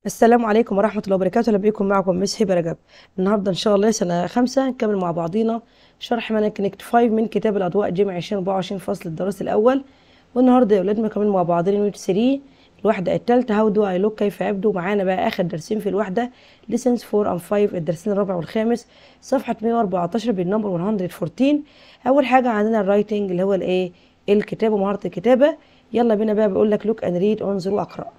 السلام عليكم ورحمة الله وبركاته أهلا بيكم معكم مس هبة رجب النهاردة إن شاء الله سنة خمسة نكمل مع بعضينا شرح منهج كونكت 5 من كتاب الأضواء جامع 2024 فصل الدراسي الأول والنهاردة يا ولاد مكمل مع بعضنا يونت 3 الوحدة التالتة هاو دو أي لوك كيف يبدو معانا بقى آخر درسين في الوحدة ليسنس 4 and 5 الدرسين الرابع والخامس صفحة 114 بالنمبر 114 أول حاجة عندنا الرايتنج اللي هو الإيه الكتابة مهارة الكتابة يلا بينا بقى بقول لك لوك أند ريد انظر وأقرأ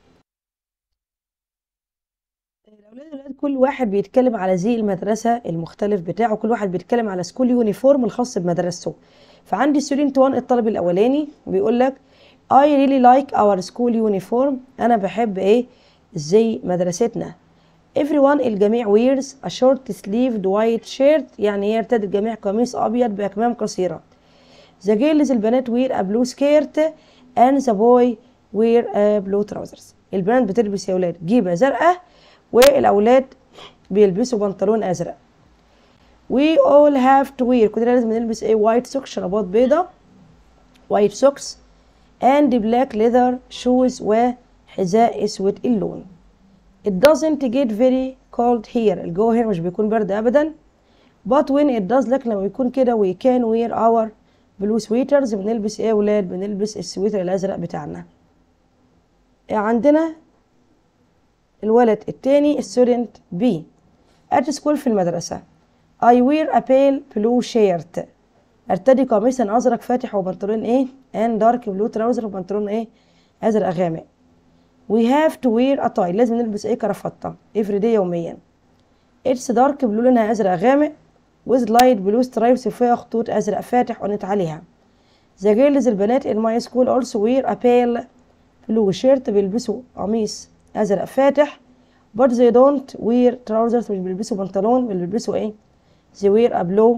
الاولاد الولاد كل واحد بيتكلم على زي المدرسه المختلف بتاعه كل واحد بيتكلم على سكول يونيفورم الخاص بمدرسته فعندي ستودنت 1 الطالب الاولاني بيقول لك I really like our school uniform انا بحب ايه زي مدرستنا everyone الجميع wears a short sleeved white shirt يعني يرتدي الجميع قميص ابيض باكمام قصيره the girls البنات wear a blue skirt and the boy wear a blue trousers البنات بتلبس يا ولاد جيبه زرقاء والاولاد بيلبسوا بنطلون ازرق we all have to wear كلنا لازم نلبس ايه وايت سوكس شرابات بيضة وايت سوكس and black leather shoes وحذاء اسود اللون it doesn't get very cold here الجو هنا مش بيكون برد ابدا but when it does لكن لما بيكون كده we can wear our blue sweaters بنلبس ايه يا ولاد بنلبس السويتر الازرق بتاعنا عندنا الولد التاني student B at school في المدرسة I wear a pale blue shirt ارتدي قميصا ازرق فاتح وبنطلون ايه and dark blue trouser وبنطلون ايه ازرق غامق we have to wear a tie لازم نلبس ايه كرافتة every day يوميا it's dark blue لونها ازرق غامق with light blue stripes وفيها خطوط ازرق فاتح ونت عليها the girls البنات in my school also wear a pale blue shirt بيلبسوا قميص ازرق فاتح but they don't wear trousers مش بيلبسوا بنطلون بيلبسوا ايه they wear a blue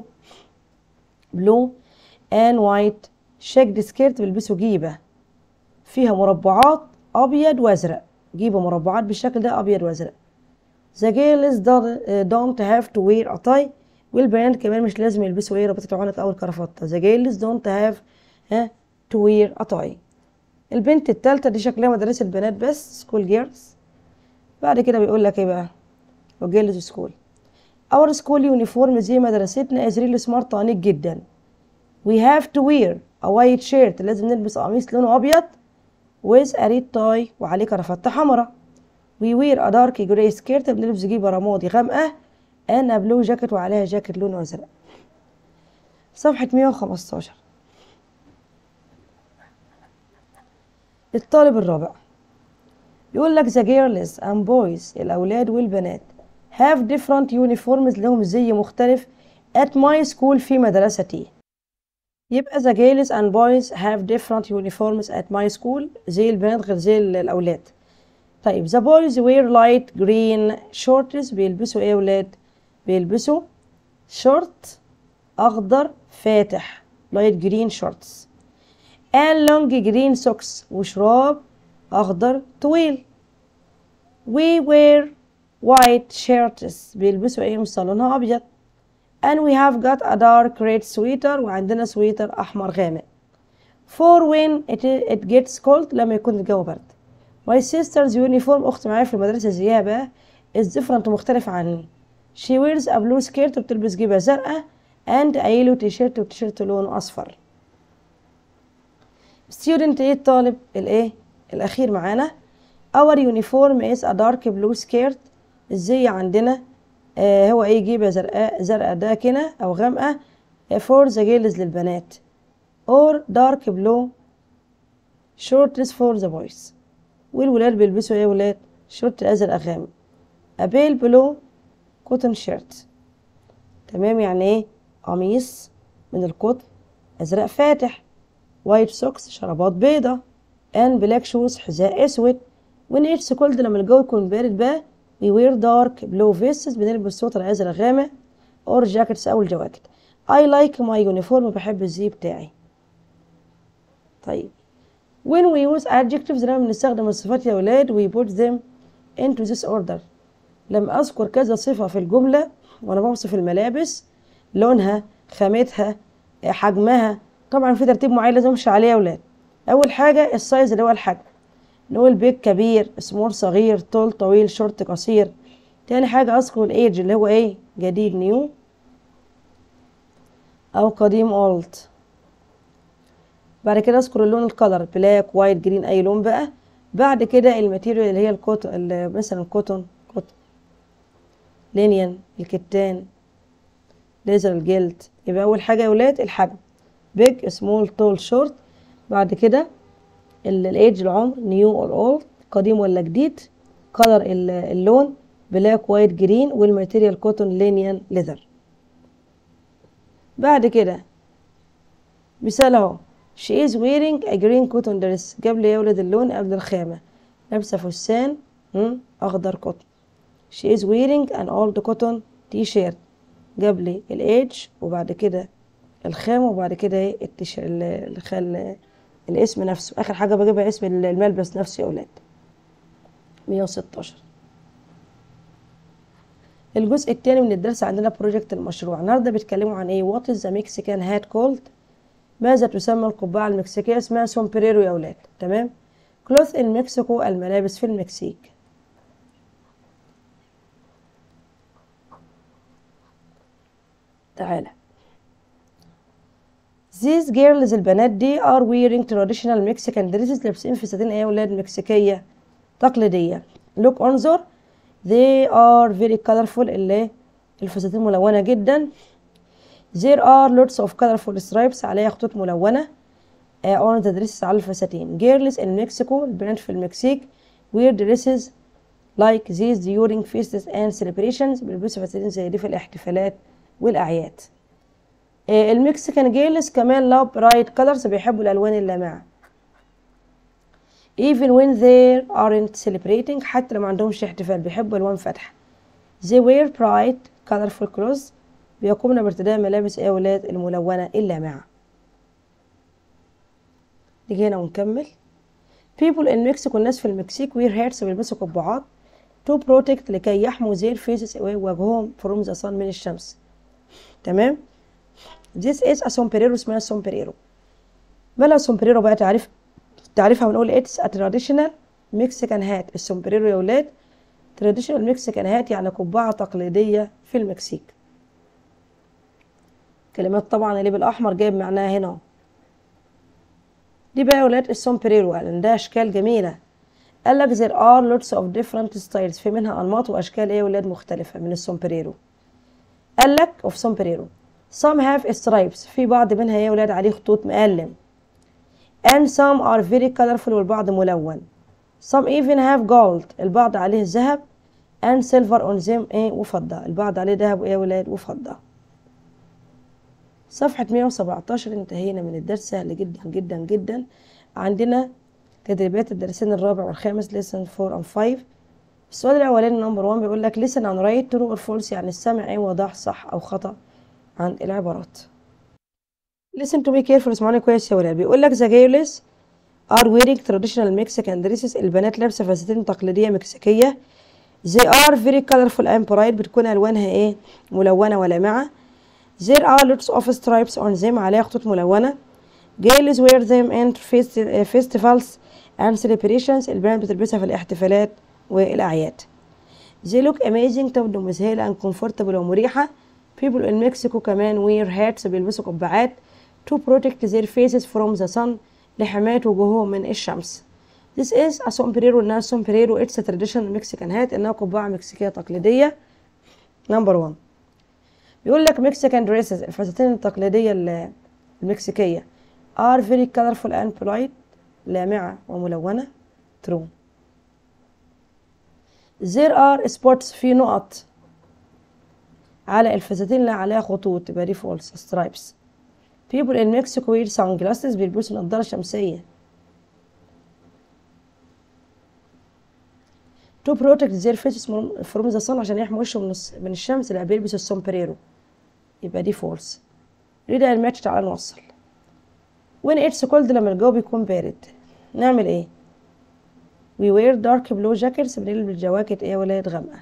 blue and white checked skirt بيلبسوا جيبة فيها مربعات ابيض وازرق جيبة مربعات بالشكل ده ابيض وازرق the girls don't have to wear a tie والبنات كمان مش لازم يلبسوا ايه ربطة العنق او الكرافتة the girls don't have ها to wear a tie البنت التالتة دي شكلها مدرسة بنات بس سكول جيرلز بعد كده بيقول لك ايه بقى وجيرلز سكول اور سكول يونيفورم زي مدرستنا از ريلي سمارت انيق جدا وي هاف تو وير ا وايت شيرت لازم نلبس قميص لونه ابيض ويز ا ريد تاي وعليه كرافته حمراء وي وير ا دارك جراي سكيرت بنلبس جيبه رمادي غامقه انا بلو جاكيت وعليها جاكيت لونه ازرق صفحه 115 الطالب الرابع يقول لك the girls and boys الأولاد والبنات have different uniforms لهم زي مختلف at my school في مدرستي يبقى the girls and boys have different uniforms at my school زي البنات غير زي الأولاد طيب the boys wear light green shorts بيلبسوا ايه يا ولاد بيلبسوا شورت أخضر فاتح light green shorts and long green socks وشراب أخضر طويل we wear white shirts بيلبسوا ايه لونها أبيض and we have got a dark red sweater وعندنا سويتر أحمر غامق for when it, it gets cold لما يكون الجو برد my sister's uniform أختي معايا في المدرسة زيها بقى is different مختلف عني she wears a blue skirt وبتلبس جيبة زرقاء and a yellow t-shirt وتيشيرت لونه أصفر student ايه الطالب الايه الاخير معانا our uniform is a dark blue skirt الزي عندنا آه هو ايه جيبه زرقاء زرقاء داكنه او غامقه for the girls للبنات or dark blue shorts for the boys والولاد بيلبسوا ايه ولاد شورت ازرق غامق a pale blue cotton shirt تمام يعني ايه قميص من القطن ازرق فاتح وايت سوكس شرابات بيضة and black shoes حذاء اسود when it's cold لما الجو يكون بارد بقى we wear dark blue vests بنلبس سوتر ازرق غامق or jackets او الجواكت I like my uniform بحب الزي بتاعي طيب when we use adjectives لما بنستخدم الصفات يا ولاد we put them into this order لما اذكر كذا صفة في الجملة وانا بوصف الملابس لونها خامتها حجمها طبعا في ترتيب معين لازم امشي عليه يا ولاد اول حاجه السايز اللي هو الحجم نقول بيج كبير سمول صغير طول طويل شورت قصير تاني حاجة أذكر الإيج اللي هو إيه جديد نيو أو قديم أولد بعد كده أذكر اللون الكلر بلاك وايت جرين أي لون بقى بعد كده الماتيريال اللي هي الكوتون اللي مثلا الكوتون كوتون لينيان الكتان ليزر الجلد يبقى أول حاجة يا ولاد الحجم بيج سمول طول شورت بعد كده الايدج العمر نيو اور اولد قديم ولا جديد كلر اللون بلاك وايت جرين والماتيريال كوتون لينيان ليذر بعد كده مثال اهو she is wearing a green cotton dress جاب لي يا ولد اللون قبل الخامة لابسة فستان أخضر قطن she is wearing an old cotton t-shirt جاب لي الايدج وبعد كده الخامة وبعد كده ايه التيش الخل الاسم نفسه اخر حاجه بجيبها اسم الملبس نفسه يا اولاد 116 الجزء الثاني من الدرس عندنا بروجكت المشروع النهارده بيتكلموا عن ايه وات از ذا مكسيكان هات كولد ماذا تسمى القبعه المكسيكيه اسمها سومبريرو يا اولاد تمام كلوث ان مكسيكو الملابس في المكسيك تعالى These girls البنات دي are wearing traditional Mexican dresses لابسين فساتين ايه يا ولاد مكسيكية تقليدية look انظر they are very colorful اللي الفساتين ملونة جدا there are lots of colorful stripes عليها خطوط ملونة uh, on the dresses على الفساتين girls in Mexico البنات في المكسيك wear dresses like these during feasts and celebrations بيلبسوا فساتين زي دي في الاحتفالات والأعياد المكسيكان جيلز كمان love bright colors بيحبوا الألوان اللامعة even when they aren't celebrating حتى لو ما عندهمش احتفال بيحبوا ألوان فاتحة they wear bright colorful clothes بيقومن بارتداء ملابس يا ولاد الملونة اللامعة نيجي هنا ونكمل people in Mexico الناس في المكسيك wear hats بيلبسوا قبعات to protect لكي يحموا their faces وجههم from the sun من الشمس تمام This is a sombrero اسمها sombrero مالها sombrero بقى تعريف تعريفها ونقول it's a traditional Mexican hat السومبريرو يا ولاد traditional Mexican hat يعني قبعة تقليدية في المكسيك كلمات طبعا اللي بالأحمر جايب معناها هنا دي بقى يا ولاد السومبريرو عندها أشكال جميلة قال لك there are lots of different styles في منها أنماط وأشكال إيه يا ولاد مختلفة من السومبريرو قال لك of sombrero some have stripes في بعض منها يا ولاد عليه خطوط مقلم and some are very colorful والبعض ملون some even have gold البعض عليه ذهب and silver on them ايه وفضة البعض عليه ذهب يا ولاد وفضة صفحة 117 انتهينا من الدرس سهل جدا جدا جدا عندنا تدريبات الدرسين الرابع والخامس lesson 4 and 5 السؤال الاولاني نمبر 1 بيقول لك listen and write true or false يعني السمع ايه وضح صح او خطأ عن العبارات listen to me careful اسمعوني كويس يا ولاد بيقول لك the girls are wearing traditional Mexican dresses البنات لابسه فساتين تقليديه مكسيكيه they are very colorful and bright بتكون الوانها ايه ملونه ولامعه there are lots of stripes on them عليها خطوط ملونه girls wear them in festivals and celebrations البنات بتلبسها في الاحتفالات والاعياد they look amazing تبدو مذهله and comfortable ومريحه people in Mexico كمان wear hats بيلبسوا قبعات to protect their faces from the sun لحماية وجوههم من الشمس. This is a sombrero إنها sombrero it's a traditional Mexican hat إنها قبعة مكسيكية تقليدية. Number one بيقول لك Mexican dresses الفساتين التقليدية المكسيكية are very colorful and polite لامعة وملونة. True. There are spots في نقط على الفساتين اللي عليها خطوط تبقى دي فولس سترايبس people in Mexico wear sunglasses بيلبسوا نظارة شمسية to protect their faces from the sun عشان يحموا وشهم من الشمس لا بيلبسوا السومبريرو يبقى دي فولس read and match تعالى نوصل when it's cold لما الجو بيكون بارد نعمل ايه we wear dark blue jackets بنلبس جواكت ايه ولاد غامقة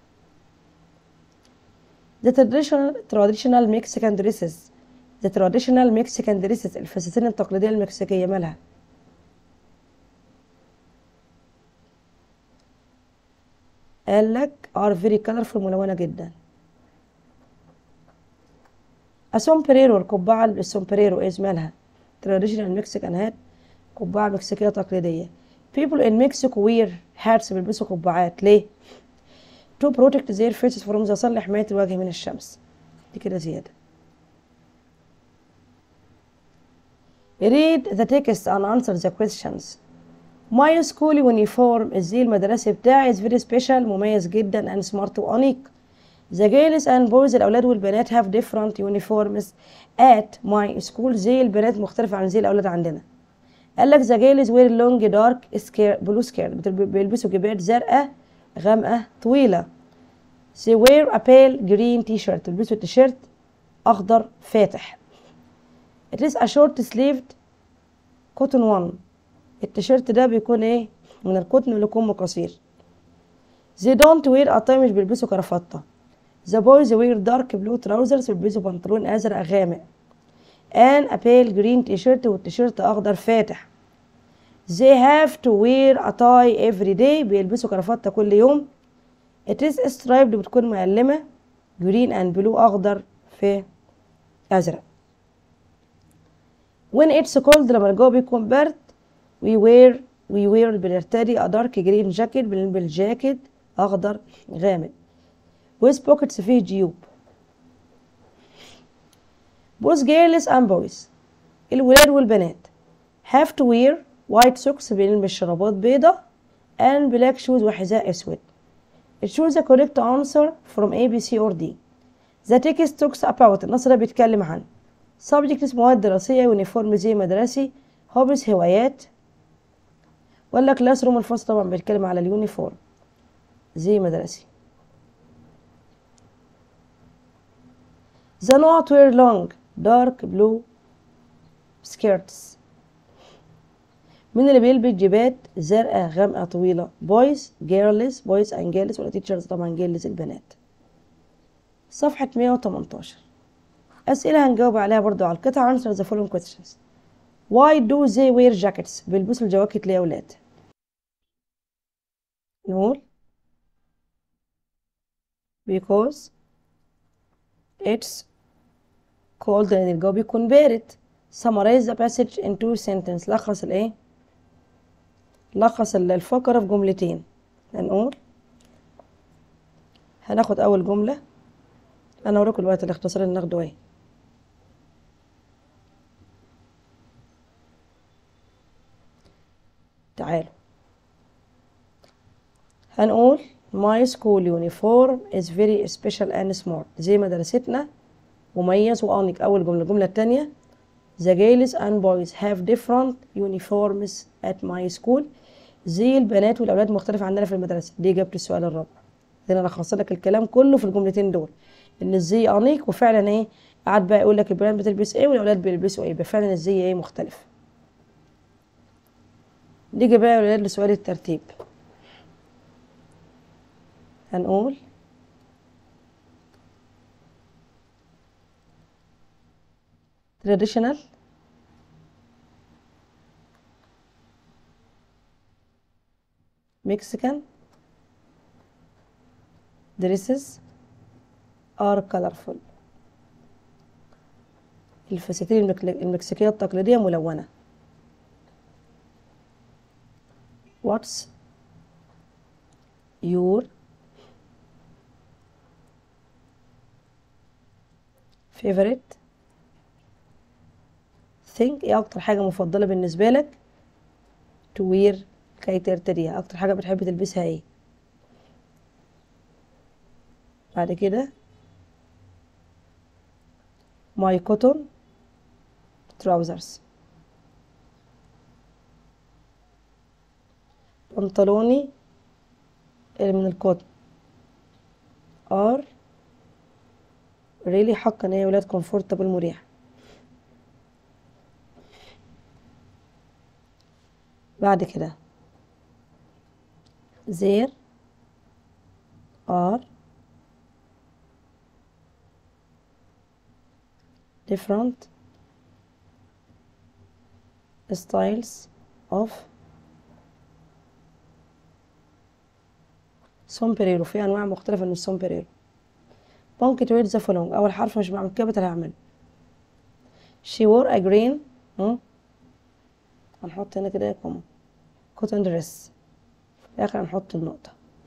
the traditional traditional Mexican dresses the traditional Mexican dresses الفساتين التقليدية المكسيكية مالها قال لك are very colorful ملونة جدا السومبريرو القبعة السومبريرو ايه مالها traditional Mexican hat قبعة مكسيكية تقليدية people in Mexico wear hats بيلبسوا قبعات ليه to protect their faces from the sun لحماية الوجه من الشمس دي كده زيادة read the text and answer the questions my school uniform الزي المدرسي بتاعي is very special مميز جدا and smart وأنيق The girls and boys الأولاد والبنات have different uniforms at my school زي البنات مختلفة عن زي الأولاد عندنا قال لك the girls wear long dark skirt blue skirt بيلبسوا جبات زرقاء غامقة طويلة they wear a pale green t-shirt بيلبسوا تيشيرت أخضر فاتح it is a short sleeved cotton one التيشيرت ده بيكون ايه من القطن لكم قصير they don't wear a tie مش بيلبسوا كرافتة the boys wear dark blue trousers بيلبسوا بنطلون أزرق غامق and a pale green t-shirt والتيشيرت أخضر فاتح they have to wear a tie every day بيلبسوا كرافتة كل يوم it is striped بتكون مقلمة green and blue أخضر في أزرق when it's cold لما الجو بيكون برد we wear we wear بنرتدي a dark green jacket بنلبس جاكيت أخضر غامق with pockets فيه جيوب both girls and boys الولاد والبنات have to wear white socks بنلبس شرابات بيضة and black shoes وحذاء أسود choose the correct answer from A, B, C or D the text talks about النص ده بيتكلم عن subjects مواد دراسية يونيفورم زي مدرسي hobbies هوايات ولا كلاس روم الفصل طبعا بيتكلم على اليونيفورم زي مدرسي The not wear long dark blue skirts مين اللي بيلبس جيبات زرقاء غامقة طويلة boys girls boys and girls ولا teachers طبعا girls البنات صفحة 118 أسئلة هنجاوب عليها برضو على القطع answer the following questions why do they wear jackets بيلبسوا الجواكت ليه يا ولاد نقول because it's cold لأن الجو بيكون بارد summarize the passage in two sentences لخص الايه لخص الفقرة في جملتين هنقول هناخد أول جملة أنا وراكم الوقت الاختصار اللي ناخده ايه تعالوا هنقول my school uniform is very special and smart زي مدرستنا مميز وأنيق أول جملة الجملة التانية The girls and boys have different uniforms at my school زي البنات والأولاد مختلفة عندنا في المدرسة دي إجابة السؤال الرابع هنا أنا لخصت لك الكلام كله في الجملتين دول إن الزي أنيق وفعلا إيه قعد بقى يقول لك البنات بتلبس إيه والأولاد بيلبسوا إيه فعلا الزي إيه مختلف نيجي بقى يا ولاد لسؤال الترتيب هنقول traditional Mexican dresses are colorful الفساتين المكسيكية التقليدية ملونة What's your favorite thing ايه اكتر حاجة مفضلة بالنسبة لك to wear كي ترتديها اكتر حاجة بتحب تلبسها ايه بعد كده my cotton trousers بنطلوني اللي من القطن are really حقا يا ولاد comfortable مريح بعد كده there are different styles of سومبريرو في انواع مختلفه من السومبريرو ممكن تريد ذا فولونج اول حرف مش بعمل كابيتال هعمله she wore a green هم؟ هنحط هنا كده كوما cotton dress في الاخر هنحط النقطه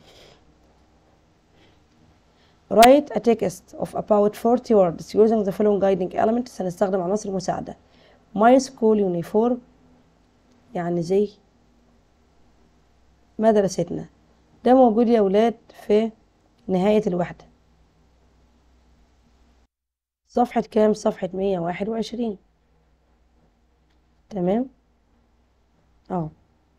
write a text of about 40 words using the following guiding elements هنستخدم عناصر مساعدة my school uniform يعني زي مدرستنا ده موجود يا ولاد في نهاية الوحدة صفحة كام صفحة مية واحد وعشرين تمام اه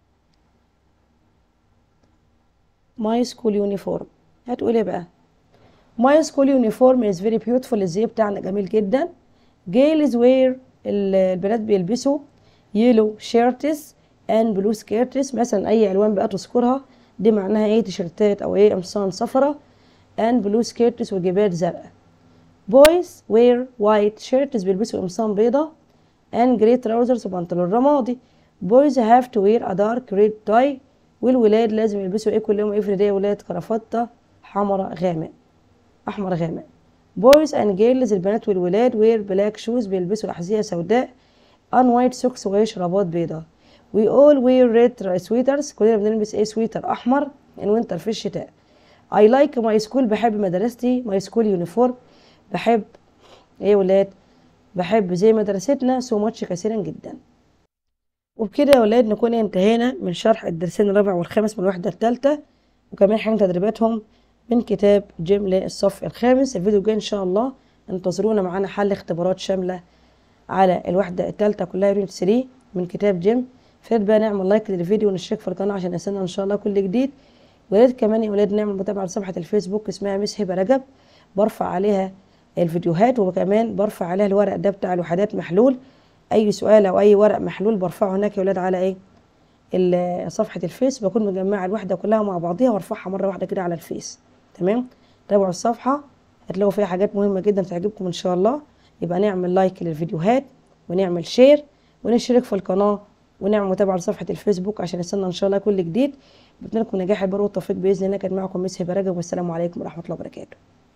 my school uniform هتقول ايه بقى My school uniform is very beautiful الزي بتاعنا جميل جدا girls wear البنات بيلبسوا yellow shirts and blue skirts مثلا أي ألوان بقى تذكرها دي معناها ايه تيشيرتات أو ايه قمصان صفرة and blue skirts وجبات زرقاء boys wear white shirts بيلبسوا قمصان بيضة and grey trousers وبنطلون رمادي boys have to wear a dark red tie والولاد لازم يلبسوا ايه كل يوم every day ولاد كرافتة حمراء غامق أحمر غامق boys and girls البنات والولاد wear black shoes بيلبسوا أحذية سوداء on white socks وشرابات بيضاء we all wear red sweaters كلنا بنلبس ايه سويتر أحمر in winter في الشتاء I like my school بحب مدرستي my school uniform بحب ايه يا ولاد بحب زي مدرستنا so much كثيرا جدا وبكده يا ولاد نكون انتهينا من شرح الدرسين الرابع والخامس من الوحدة الثالثة وكمان حاجة تدريباتهم من كتاب جيم للصف الخامس الفيديو الجاي ان شاء الله انتظرونا معانا حل اختبارات شاملة على الوحدة الثالثة كلها يونت 3 من كتاب جيم فياريت بقى نعمل لايك للفيديو ونشترك في القناة عشان يصلنا ان شاء الله كل جديد وياريت كمان يا ولاد نعمل متابعة لصفحة الفيسبوك اسمها مس هبة رجب برفع عليها الفيديوهات وكمان برفع عليها الورق ده بتاع الوحدات محلول اي سؤال او اي ورق محلول برفعه هناك يا ولاد على ايه صفحة الفيس بكون مجمعة الوحدة كلها مع بعضيها وارفعها مرة واحدة كده على الفيس تمام تابعوا الصفحة هتلاقوا فيها حاجات مهمة جدا تعجبكم ان شاء الله يبقى نعمل لايك للفيديوهات ونعمل شير ونشترك في القناة ونعمل متابعة لصفحة الفيسبوك عشان يصلنا ان شاء الله كل جديد بتمنى لكم نجاح البر والتوفيق باذن الله كانت معكم مس هبه رجب والسلام عليكم ورحمة الله وبركاته